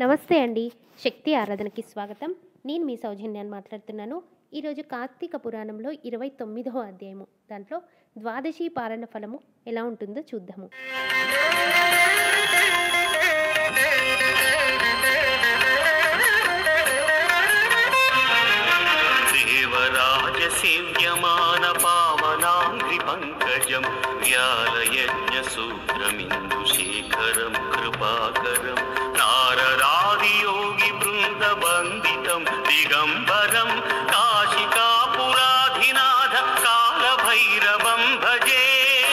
నమస్తే అండి శక్తి ఆరాధనకి స్వాగతం నేను మీ సౌజన్యాన్ని మాట్లాడుతున్నాను ఈరోజు కార్తీక పురాణంలో ఇరవై తొమ్మిదవ అధ్యాయము దాంట్లో ద్వాదశి పాలన ఫలము ఎలా ఉంటుందో చూద్దాము దేవరాజసేవ్యమాన పావనాంఘ్రి పంకజం వ్యాలయజ్ఞసూత్రమిందుశేఖరం కృపాకరం నారరాదియోగి బృందబందితం దిగంబరం కాశికాపురాధినాథ కాలభైరవం భజే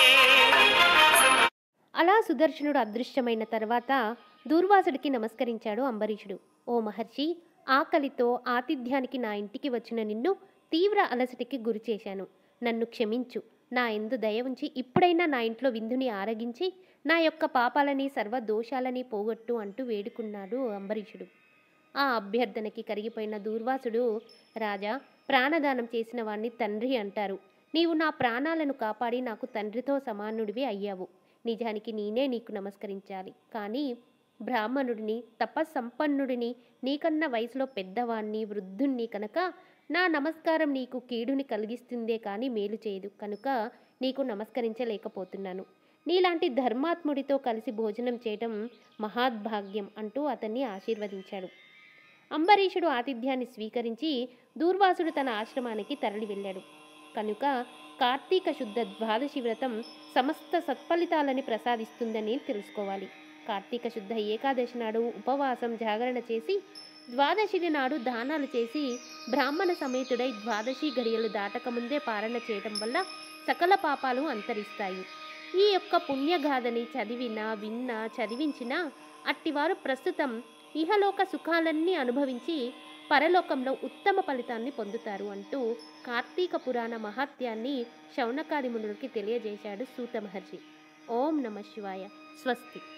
అలా సుదర్శనుడు అదృశ్యమైన తర్వాత దూర్వాసుడికి నమస్కరించాడు అంబరీషుడు ఓ మహర్షి ఆకలితో ఆతిథ్యానికి నా ఇంటికి వచ్చిన నిన్ను తీవ్ర అలసటికి గురి చేశాను నన్ను క్షమించు నా ఎందు దయ ఉంచి ఇప్పుడైనా నా ఇంట్లో విందుని ఆరగించి నా యొక్క పాపాలని సర్వ దోషాలని పోగొట్టు అంటూ వేడుకున్నాడు అంబరీషుడు ఆ అభ్యర్థనకి కరిగిపోయిన దూర్వాసుడు రాజా ప్రాణదానం చేసిన వాణ్ణి తండ్రి అంటారు నీవు నా ప్రాణాలను కాపాడి నాకు తండ్రితో సమానుడివి అయ్యావు నిజానికి నేనే నీకు నమస్కరించాలి కానీ బ్రాహ్మణుడిని తపస్సంపన్నుడిని నీకన్న వయసులో పెద్దవాణ్ణి వృద్ధుణ్ణి కనుక నా నమస్కారం నీకు కీడుని కలిగిస్తుందే కానీ మేలు చేయదు కనుక నీకు నమస్కరించలేకపోతున్నాను నీలాంటి ధర్మాత్ముడితో కలిసి భోజనం చేయటం మహాద్భాగ్యం అంటూ అతన్ని ఆశీర్వదించాడు అంబరీషుడు ఆతిథ్యాన్ని స్వీకరించి దూర్వాసుడు తన ఆశ్రమానికి తరలి వెళ్ళాడు కనుక కార్తీక శుద్ధ ద్వాదశి వ్రతం సమస్త సత్ఫలితాలని ప్రసాదిస్తుందని తెలుసుకోవాలి కార్తీక శుద్ధ ఏకాదశి నాడు ఉపవాసం జాగరణ చేసి ద్వాదశి నాడు దానాలు చేసి బ్రాహ్మణ సమేతుడై ద్వాదశి గడియలు దాటకముందే పాలన చేయటం వల్ల సకల పాపాలు అంతరిస్తాయి ఈ యొక్క పుణ్యగాథని చదివినా విన్నా చదివించినా అట్టివారు ప్రస్తుతం ఇహలోక సుఖాలన్నీ అనుభవించి పరలోకంలో ఉత్తమ ఫలితాన్ని పొందుతారు అంటూ కార్తీక పురాణ మహాత్యాన్ని శౌనకాది మునులకి తెలియజేశాడు సూత మహర్షి ఓం నమ శివాయ స్వస్తి